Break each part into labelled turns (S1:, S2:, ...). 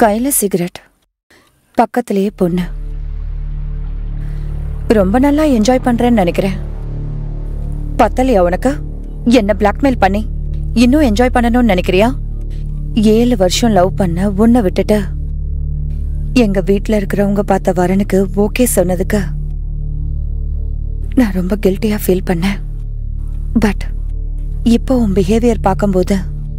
S1: கையில சிகரெட் பக்கத்திலேயே பொண்ணு ரொம்ப நல்லா என்ஜாய் பண்றேன்னு நினைக்கிறேன் பத்தலையா உனக்கு என்ன பிளாக்மெயில் பண்ணி இன்னும் என்ஜாய் பண்ணணும்னு நினைக்கிறியா ஏழு வருஷம் லவ் பண்ண உன்னை விட்டுட்டு எங்க வீட்ல இருக்கிறவங்க பார்த்த வரனுக்கு ஓகே சொன்னதுக்கு நான் ரொம்ப கில்ட்டியா ஃபீல் பண்ணேன் பட் இப்போ உன் பிஹேவியர் பார்க்கும்போது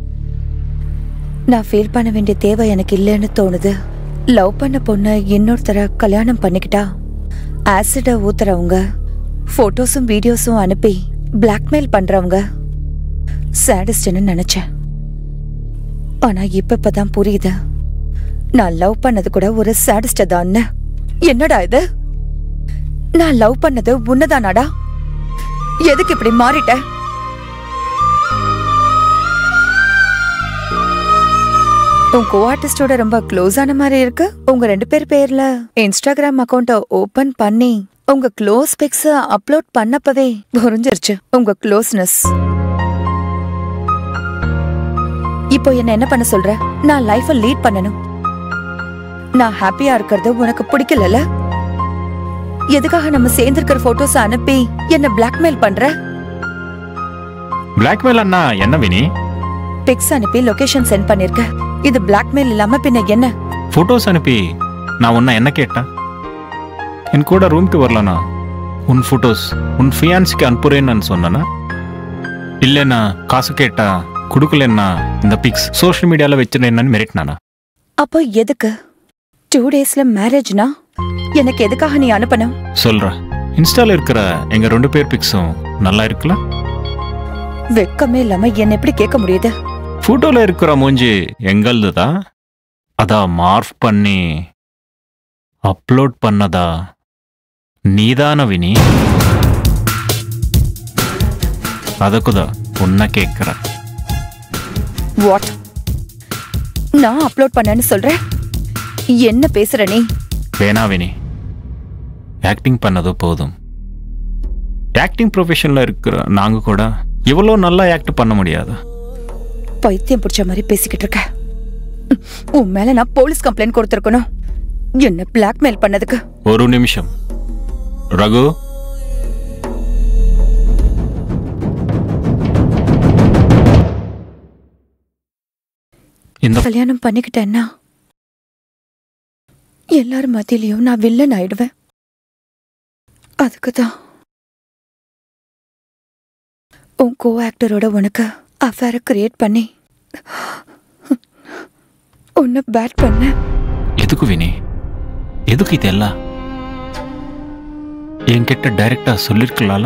S1: நான் ஃபீல் பண்ண வேண்டிய தேவை எனக்கு இல்லைன்னு தோணுது லவ் பண்ண பொண்ணு இன்னொருத்தர கல்யாணம் பண்ணிக்கிட்டா ஆசிட ஊத்துறவங்க ஃபோட்டோஸும் வீடியோஸும் அனுப்பி பிளாக்மெயில் பண்றவங்க சேடிஸ்ட்னு நினைச்சேன் ஆனா இப்ப இப்பதான் புரியுது நான் லவ் பண்ணது கூட ஒரு சேடிஸ்ட தான் என்னடா இது நான் லவ் பண்ணது உன்னதானாடா எதுக்கு இப்படி மாறிட்ட உன் கோ ஆர்டிஸ்டோட ரொம்ப க்ளோஸ் ஆன மாதிரி இருக்கு உங்க ரெண்டு பேர் பேர்ல இன்ஸ்டாகிராம் அக்கவுண்ட ஓபன் பண்ணி உங்க க்ளோஸ் பிக்ஸ் அப்லோட் பண்ணப்பவே புரிஞ்சிருச்சு உங்க க்ளோஸ்னஸ் இப்போ என்ன என்ன பண்ண சொல்ற நான் லைஃப லீட் பண்ணணும் நான் ஹாப்பியா இருக்கிறது உனக்கு பிடிக்கலல எதுக்காக நம்ம சேர்ந்திருக்கிற போட்டோஸ் அனுப்பி என்ன பிளாக்மெயில் பண்ற
S2: பிளாக்மெயில் அண்ணா என்ன வினி
S1: பிக்ஸ் அனுப்பி லொகேஷன் சென்ட் பண்ணிருக்க இது பிளாக்மெயில் இல்லாம பின்ன என்ன
S2: ஃபோட்டோஸ் அனுப்பி நான் உன்னை என்ன கேட்டேன் என் கூட ரூம்க்கு வரலனா உன் ஃபோட்டோஸ் உன் ஃபியான்ஸுக்கு அனுப்புறேன்னு சொன்னனா இல்லைண்ணா காசு கேட்டா கொடுக்கலன்னா இந்த பிக்ஸ் சோஷியல் மீடியாவில் வச்சிருந்தேன்னு மிரட்டினானா
S1: அப்போ எதுக்கு டூ டேஸ்ல மேரேஜ்னா எனக்கு எதுக்காக நீ அனுப்பணும்
S2: சொல்கிறேன் இன்ஸ்டால இருக்கிற எங்க ரெண்டு பேர் பிக்ஸும் நல்லா இருக்குல்ல
S1: வெக்கமே இல்லாம என்ன எப்படி கேட்க முடியுது
S2: ஃபோட்டோல இருக்கிற மூஞ்சி எங்களது தான் அதா மார்ஃப் பண்ணி அப்லோட் பண்ணதா நீதான வினி அதுக்குதான் உன்னை கேட்குறேன்
S1: வாட் நான் அப்லோட் பண்ணேன்னு சொல்றேன் என்ன பேசுற நீ
S2: வேணா வினி ஆக்டிங் பண்ணது போதும் ஆக்டிங் ப்ரொஃபஷனில் இருக்கிற நாங்கள் கூட இவ்வளோ நல்லா ஆக்ட் பண்ண முடியாது
S1: பைத்தியம் பிடிச்ச மாதிரி பேசிக்கிட்டு இருக்க உன் மேல நான் போலீஸ் கம்ப்ளைண்ட் கொடுத்திருக்கணும் என்ன பிளாக்மெயில் பண்ணதுக்கு
S2: ஒரு நிமிஷம் ரகு இந்த
S1: கல்யாணம் பண்ணிக்கிட்டேன்னா எல்லாரும் மத்தியிலையும் நான் வில்லன் ஆயிடுவேன் அதுக்கு தான் உன் கோ ஆக்டரோட உனக்கு அஃபேரை கிரியேட் பண்ணி உன்னை பேட் பண்ண
S2: எதுக்கு வினி எதுக்கு இதெல்லாம் என்கிட்ட டைரக்டா சொல்லிருக்கலாம்ல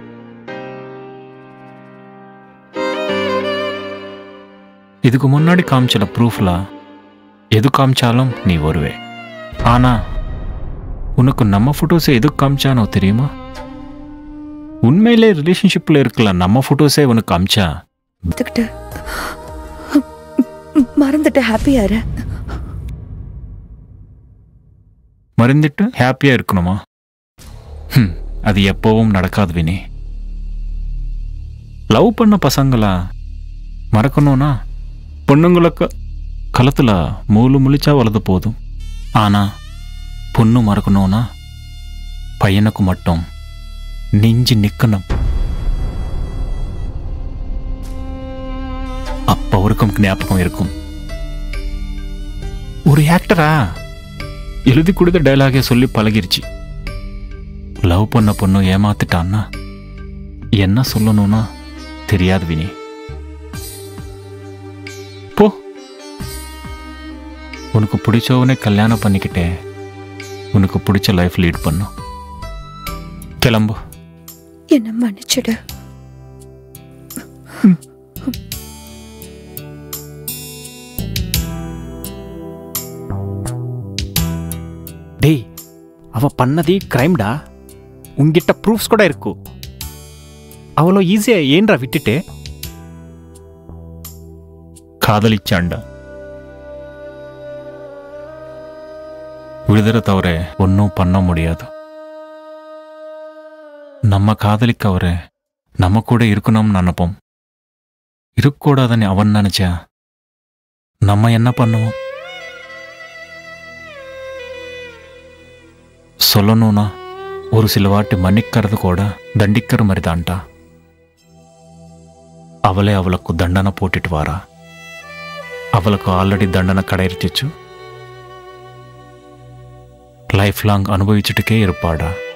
S2: இதுக்கு முன்னாடி காமிச்சல ப்ரூஃப்ல எது காமிச்சாலும் நீ வருவே ஆனா உனக்கு நம்ம ஃபோட்டோஸை எதுக்கு காமிச்சானோ தெரியுமா உண்மையிலே ரிலேஷன்ஷிப்ல இருக்கல நம்ம ஃபோட்டோஸே உனக்கு காமிச்சா
S1: பார்த்துக்கிட்டு மறந்துட்டு ஹாப்பியா இரு
S2: மறந்துட்டு ஹாப்பியா இருக்கணுமா ஹம், அது எப்பவும் நடக்காது வினி லவ் பண்ண பசங்களா மறக்கணும்னா பொண்ணுங்களுக்கு களத்துல மூளு முழிச்சா வலது போதும் ஆனா பொண்ணு மறக்கணும்னா பையனுக்கு மட்டும் நெஞ்சு நிக்கணும் அப்ப அவருக்கும் ஞாபகம் இருக்கும் ஒரு ஆக்டரா எழுதி கொடுத்த டைலாகே சொல்லி பழகிருச்சு லவ் பண்ண பொண்ணு ஏமாத்திட்டான்னா என்ன சொல்லணும்னா தெரியாது வினி போ உனக்கு பிடிச்சவனே கல்யாணம் பண்ணிக்கிட்டே உனக்கு பிடிச்ச லைஃப் லீட் பண்ணும் கிளம்பு
S1: என்ன மன்னிச்சிடு
S3: டேய் அவ பண்ணதே கிரைம்டா உங்கிட்ட ப்ரூஃப்ஸ் கூட இருக்கு அவ்வளோ ஈஸியா ஏன்டா விட்டுட்டு
S2: காதலிச்சாண்டா விடுதலை தவிர ஒன்றும் பண்ண முடியாது நம்ம காதலிக்க அவரு நம்ம கூட இருக்கணும்னு நினைப்போம் இருக்கக்கூடாதுன்னு அவன் நினைச்சா நம்ம என்ன பண்ணுவோம் சொல்லணும்னா ஒரு சில வாட்டி மன்னிக்கிறது கூட தண்டிக்கிற மாதிரி தான்டா அவளே அவளுக்கு దండన போட்டுட்டு வாரா அவளுக்கு ఆల్రెడీ దండన கிடைச்சிச்சு லைஃப் லாங் அனுபவிச்சுட்டுக்கே இருப்பாடா